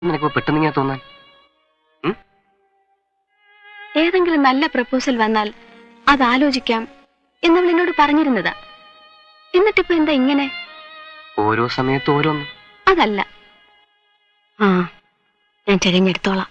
നിനക്ക് പെട്ടെന്ന് ഇങ്ങനെ തോന്നാൻ ഏതെങ്കിലും നല്ല പ്രപ്പോസൽ വന്നാൽ അത് ആലോചിക്കാം എന്നവൾ എന്നോട് പറഞ്ഞിരുന്നതാ എന്നിട്ടിപ്പോ എന്താ ഇങ്ങനെ ഓരോ സമയത്ത് ഓരോന്ന് അതല്ല ആ ഞാൻ തികഞ്ഞെടുത്തോളാം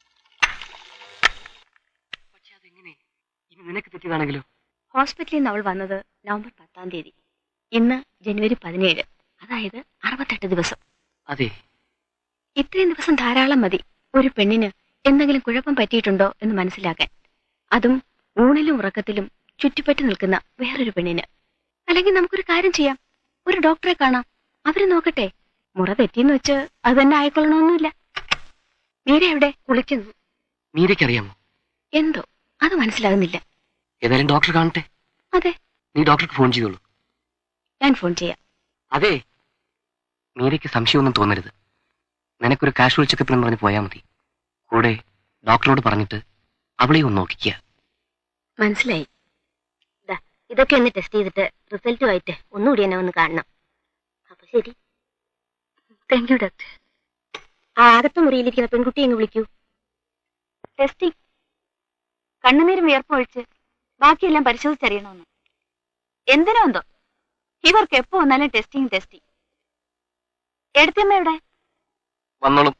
പക്ഷെ അതെങ്ങനെ ഇനി നിനക്ക് തെറ്റിയതാണെങ്കിലോ ഹോസ്പിറ്റലിൽ നിന്ന് അവൾ വന്നത് നവംബർ പത്താം തീയതി ഇന്ന് ജനുവരി പതിനേഴ് അതായത് അറുപത്തെട്ട് ദിവസം അതെ ഇത്രയും ദിവസം ധാരാളം മതി ഒരു പെണ്ണിന് എന്തെങ്കിലും കുഴപ്പം പറ്റിയിട്ടുണ്ടോ എന്ന് മനസ്സിലാക്കാൻ അതും ഊണിലും ഉറക്കത്തിലും ചുറ്റിപ്പറ്റി നിൽക്കുന്ന വേറൊരു പെണ്ണിന് അല്ലെങ്കിൽ നമുക്കൊരു കാര്യം ചെയ്യാം ഒരു ഡോക്ടറെ കാണാം അവര് നോക്കട്ടെ മുറ തെറ്റിയെന്ന് വെച്ച് അത് തന്നെ ആയിക്കൊള്ളണമെന്നില്ല മീര എവിടെ കുളിക്കുന്നു മീരയ്ക്കറിയാമോ എന്തോ അത് മനസ്സിലാകുന്നില്ല ഏതായാലും ഡോക്ടർ കാണട്ടെ അതെ നീ ഡോക്ടർക്ക് ഫോൺ ചെയ്തോളൂ ഞാൻ ഫോൺ ചെയ്യാം അതെ മീരയ്ക്ക് സംശയമൊന്നും തോന്നരുത് നിനക്കൊരു കാഷ്വൽ ചെക്കപ്പിനും പറഞ്ഞ് പോയാൽ മതി കൂടെ ഡോക്ടറോട് പറഞ്ഞിട്ട് അവളെ ഒന്ന് നോക്കിക്കുക മനസ്സിലായി ദാ, ഇതൊക്കെ ഒന്ന് ടെസ്റ്റ് ചെയ്തിട്ട് റിസൾട്ടുമായിട്ട് ഒന്നുകൂടി എന്നെ ഒന്ന് കാണണം അപ്പൊ ശരി താങ്ക് യു ഡോക്ടർ ആ അകത്ത മുറിയിലിരിക്കുന്ന പെൺകുട്ടിയെ അങ്ങ് വിളിക്കൂ ടെസ്റ്റിംഗ് കണ്ണുനീരും വിയർപ്പൊഴിച്ച് ബാക്കിയെല്ലാം പരിശോധിച്ചറിയണമെന്ന് എന്തിനോ എന്തോ ഇവർക്ക് എപ്പോ വന്നാലും ടെസ്റ്റിംഗ് ടെസ്റ്റിംഗ് എടുത്തമ്മ എവിടെ വന്നോളും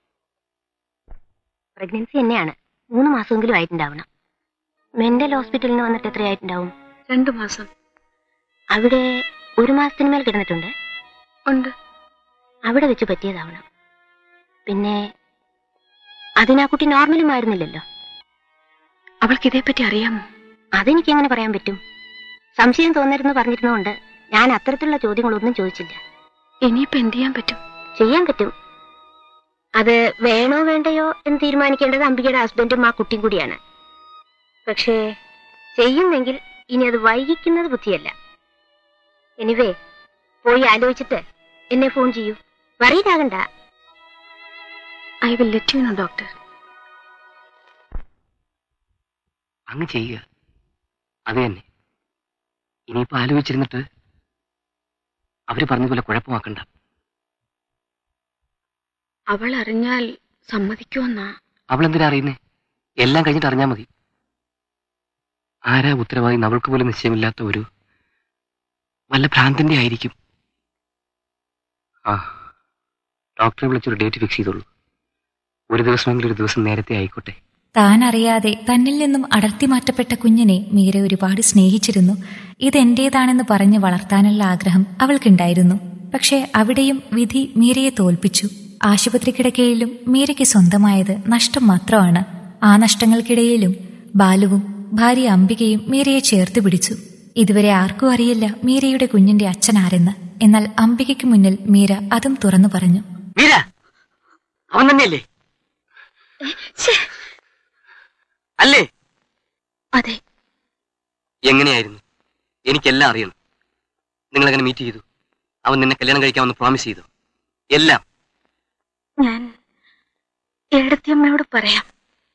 പ്രഗ്നൻസി തന്നെയാണ് മൂന്ന് മാസമെങ്കിലും ആയിട്ടുണ്ടാവണം മെന്റൽ ഹോസ്പിറ്റലിൽ നിന്ന് വന്നിട്ട് എത്രയായിട്ടുണ്ടാവും രണ്ടു മാസം അവിടെ ഒരു മാസത്തിന് മേൽ കിടന്നിട്ടുണ്ട് ഉണ്ട് അവിടെ വെച്ച് പറ്റിയതാവണം പിന്നെ അതിനാ കുട്ടി നോർമലും ആയിരുന്നില്ലല്ലോ അവൾക്ക് ഇതേപ്പറ്റി അറിയാമോ അതെനിക്ക് എങ്ങനെ പറയാൻ പറ്റും സംശയം തോന്നരുന്ന് പറഞ്ഞിരുന്നതുകൊണ്ട് ഞാൻ അത്തരത്തിലുള്ള ചോദ്യങ്ങളൊന്നും ചോദിച്ചില്ല ഇനിയിപ്പോ എന്ത് ചെയ്യാൻ പറ്റും ചെയ്യാൻ പറ്റും അത് വേണോ വേണ്ടയോ എന്ന് തീരുമാനിക്കേണ്ടത് അംബികയുടെ ഹസ്ബൻഡും ആ കുട്ടിയും കൂടിയാണ് പക്ഷേ ചെയ്യുന്നെങ്കിൽ ഇനി അത് വൈകിക്കുന്നത് ബുദ്ധിയല്ല എനിവേ പോയി ആലോചിച്ചിട്ട് എന്നെ ഫോൺ ചെയ്യൂ വറീഡാകണ്ട I will let you know doctor അങ്ങ് ചെയ്യുക അത് തന്നെ ഇനിയിപ്പോ ആലോചിച്ചിരുന്നിട്ട് അവര് പറഞ്ഞതുപോലെ കുഴപ്പമാക്കണ്ട അവൾ അറിഞ്ഞാൽ സമ്മതിക്കുമെന്നാ അവളെന്തിനാ അറിയുന്നേ എല്ലാം കഴിഞ്ഞിട്ട് അറിഞ്ഞാൽ മതി ആരാ ഉത്തരവാദി അവൾക്ക് പോലും നിശ്ചയമില്ലാത്ത ഒരു വല്ല ഭ്രാന്തിന്റെ ആയിരിക്കും ആ ഡോക്ടറെ വിളിച്ചൊരു ഡേറ്റ് ഫിക്സ് ചെയ്തോളൂ ഒരു ദിവസമെങ്കിലും ഒരു ദിവസം നേരത്തെ ആയിക്കോട്ടെ താൻ അറിയാതെ തന്നിൽ നിന്നും അടർത്തി മാറ്റപ്പെട്ട കുഞ്ഞിനെ മീര ഒരുപാട് സ്നേഹിച്ചിരുന്നു ഇതെന്റേതാണെന്ന് പറഞ്ഞ് വളർത്താനുള്ള ആഗ്രഹം അവൾക്കുണ്ടായിരുന്നു പക്ഷേ അവിടെയും വിധി മീരയെ തോൽപ്പിച്ചു ആശുപത്രി കിടക്കയിലും മീരയ്ക്ക് സ്വന്തമായത് നഷ്ടം മാത്രമാണ് ആ നഷ്ടങ്ങൾക്കിടയിലും ബാലുവും ഭാര്യ അംബികയും മീരയെ ചേർത്ത് പിടിച്ചു ഇതുവരെ ആർക്കും അറിയില്ല മീരയുടെ കുഞ്ഞിന്റെ അച്ഛൻ ആരെന്ന് എന്നാൽ അംബികയ്ക്ക് മുന്നിൽ മീര അതും തുറന്നു പറഞ്ഞു മീര അവൻ തന്നെയല്ലേ അല്ലേ അതെ എങ്ങനെയായിരുന്നു എനിക്കെല്ലാം അറിയണം നിങ്ങൾ എങ്ങനെ മീറ്റ് ചെയ്തു അവൻ നിന്നെ കല്യാണം കഴിക്കാമെന്ന് പ്രോമിസ് ചെയ്തു എല്ലാം ഞാൻ ഏടത്തിയമ്മയോട് പറയാം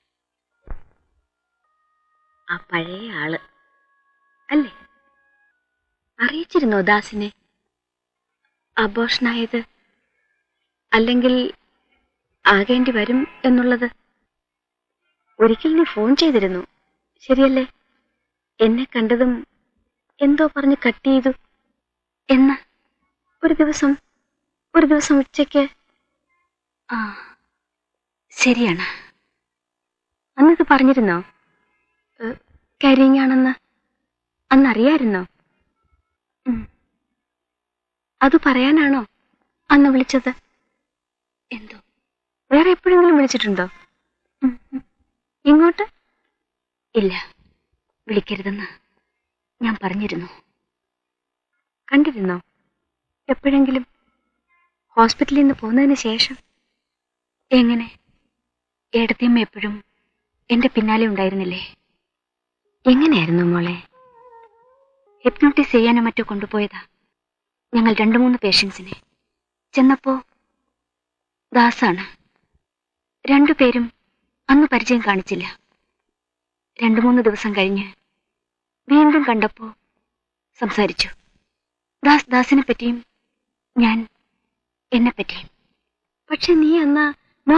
ആ പഴയ ആള് അല്ലേ അറിയിച്ചിരുന്നോ ദാസിനെ അബോഷനായത് അല്ലെങ്കിൽ ആകേണ്ടി വരും എന്നുള്ളത് ഒരിക്കൽ നീ ഫോൺ ചെയ്തിരുന്നു ശരിയല്ലേ എന്നെ കണ്ടതും എന്തോ പറഞ്ഞ് കട്ട് ചെയ്തു എന്ന് ഒരു ദിവസം ഒരു ദിവസം ഉച്ചയ്ക്ക് ആ ശരിയാണ് അന്നിത് പറഞ്ഞിരുന്നോ കരിങ്ങാണെന്ന് അന്നറിയായിരുന്നോ ഉം. അത് പറയാനാണോ അന്ന് വിളിച്ചത് എന്തോ വേറെ എപ്പോഴെങ്കിലും വിളിച്ചിട്ടുണ്ടോ ഉം, ഉം. ഇങ്ങോട്ട് ഇല്ല വിളിക്കരുതെന്ന് ഞാൻ പറഞ്ഞിരുന്നു കണ്ടിരുന്നോ എപ്പോഴെങ്കിലും ഹോസ്പിറ്റലിൽ നിന്ന് പോന്നതിന് ശേഷം എങ്ങനെ ഏടത്തിയമ്മ എപ്പോഴും എന്റെ പിന്നാലെ ഉണ്ടായിരുന്നില്ലേ എങ്ങനെയായിരുന്നു മോളെ ഹിപ്നോട്ടിസ് ചെയ്യാനോ മറ്റോ കൊണ്ടുപോയതാ ഞങ്ങൾ രണ്ടു മൂന്ന് പേഷ്യൻസിനെ ചെന്നപ്പോ ദാസാണ് രണ്ടുപേരും അന്ന് പരിചയം കാണിച്ചില്ല രണ്ടു മൂന്ന് ദിവസം കഴിഞ്ഞ് വീണ്ടും കണ്ടപ്പോ സംസാരിച്ചു ദാസ് ദാസിനെ പറ്റിയും ഞാൻ എന്നെ പറ്റിയും പക്ഷെ നീ അന്ന്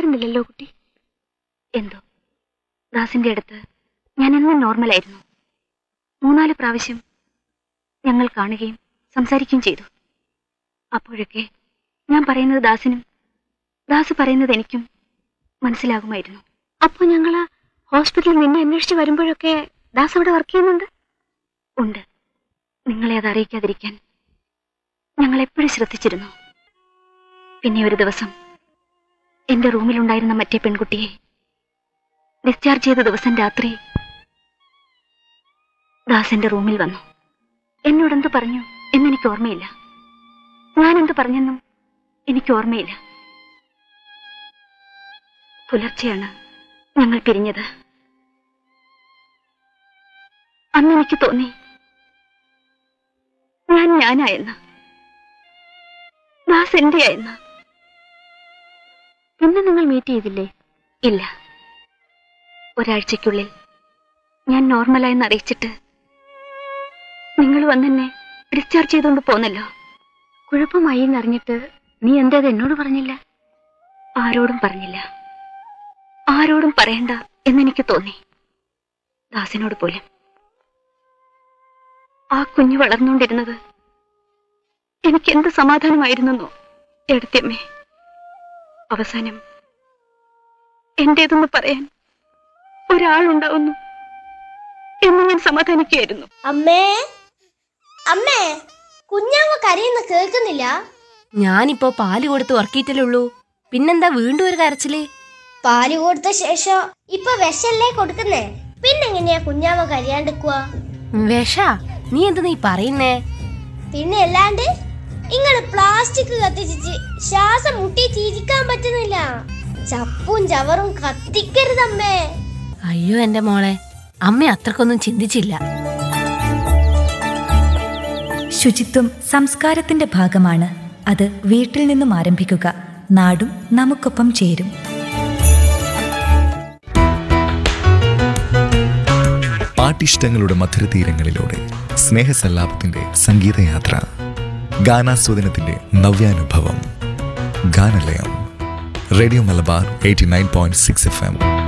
മനസ്സിലാക്കുന്നില്ലല്ലോ കുട്ടി എന്തോ ദാസിന്റെ അടുത്ത് ഞാൻ എന്നും നോർമലായിരുന്നു മൂന്നാല് പ്രാവശ്യം ഞങ്ങൾ കാണുകയും സംസാരിക്കുകയും ചെയ്തു അപ്പോഴൊക്കെ ഞാൻ പറയുന്നത് ദാസിനും ദാസ് പറയുന്നത് എനിക്കും മനസ്സിലാകുമായിരുന്നു അപ്പോൾ ഞങ്ങൾ ഹോസ്പിറ്റലിൽ നിന്നെ അന്വേഷിച്ച് വരുമ്പോഴൊക്കെ ദാസ് അവിടെ വർക്ക് ചെയ്യുന്നുണ്ട് ഉണ്ട് നിങ്ങളെ അത് അറിയിക്കാതിരിക്കാൻ ഞങ്ങൾ എപ്പോഴും ശ്രദ്ധിച്ചിരുന്നു പിന്നെ ഒരു ദിവസം എന്റെ റൂമിലുണ്ടായിരുന്ന മറ്റേ പെൺകുട്ടിയെ ഡിസ്ചാർജ് ചെയ്ത ദിവസം രാത്രി ദാസ് എന്റെ റൂമിൽ വന്നു എന്നോടെന്ത് പറഞ്ഞു എന്നെനിക്ക് ഓർമ്മയില്ല ഞാൻ എന്ത് പറഞ്ഞെന്നും എനിക്ക് ഓർമ്മയില്ല പുലർച്ചെയാണ് ഞങ്ങൾ പിരിഞ്ഞത് അന്ന് എനിക്ക് തോന്നി ഞാൻ ഞാനായെന്ന് ദാസ് എന്റെയായെന്ന് പിന്നെ നിങ്ങൾ മീറ്റ് ചെയ്തില്ലേ ഇല്ല ഒരാഴ്ചയ്ക്കുള്ളിൽ ഞാൻ നോർമലായെന്ന് അറിയിച്ചിട്ട് നിങ്ങൾ വന്നെന്നെ ഡിസ്ചാർജ് ചെയ്തുകൊണ്ട് പോന്നല്ലോ കുഴപ്പമായി എന്നറിഞ്ഞിട്ട് നീ എന്താ അത് എന്നോട് പറഞ്ഞില്ല ആരോടും പറഞ്ഞില്ല ആരോടും പറയണ്ട എന്നെനിക്ക് തോന്നി ദാസിനോട് പോലും ആ കുഞ്ഞു വളർന്നുകൊണ്ടിരുന്നത് എനിക്ക് എന്ത് സമാധാനമായിരുന്നെന്നോ എടുത്തമ്മേ അവസാനം എന്റേതെന്ന് പറയാൻ ഒരാളുണ്ടാവുന്നു എന്ന് ഞാൻ സമാധാനിക്കുകയായിരുന്നു അമ്മേ അമ്മേ കുഞ്ഞാമ്മ കരയുന്ന കേൾക്കുന്നില്ല ഞാനിപ്പോ പാല് കൊടുത്ത് ഉറക്കിയിട്ടല്ലേ ഉള്ളൂ പിന്നെന്താ വീണ്ടും ഒരു കരച്ചില് പാല് കൊടുത്ത ശേഷം ഇപ്പൊ വിഷല്ലേ കൊടുക്കുന്നേ പിന്നെങ്ങനെയാ കുഞ്ഞാമ്മ കരയാണ്ടിക്കുക വിഷ നീ എന്ത് നീ പറയുന്നേ പിന്നെ അല്ലാണ്ട് ഇങ്ങള് പ്ലാസ്റ്റിക് കത്തിച്ചിട്ട് ശ്വാസം മുട്ടിയിട്ട് ഇരിക്കാൻ പറ്റുന്നില്ല ചപ്പും ചവറും കത്തിക്കരുതമ്മേ അയ്യോ എന്റെ മോളെ അമ്മ അത്രക്കൊന്നും ചിന്തിച്ചില്ല ശുചിത്വം സംസ്കാരത്തിന്റെ ഭാഗമാണ് അത് വീട്ടിൽ നിന്നും ആരംഭിക്കുക നാടും നമുക്കൊപ്പം ചേരും പാട്ടിഷ്ടങ്ങളുടെ മധുരതീരങ്ങളിലൂടെ സ്നേഹസല്ലാപത്തിന്റെ സംഗീതയാത്ര ഗാനാസ്വാദനത്തിന്റെ നവ്യാനുഭവം ഗാനലയം radio Malabar eighty nine point six F M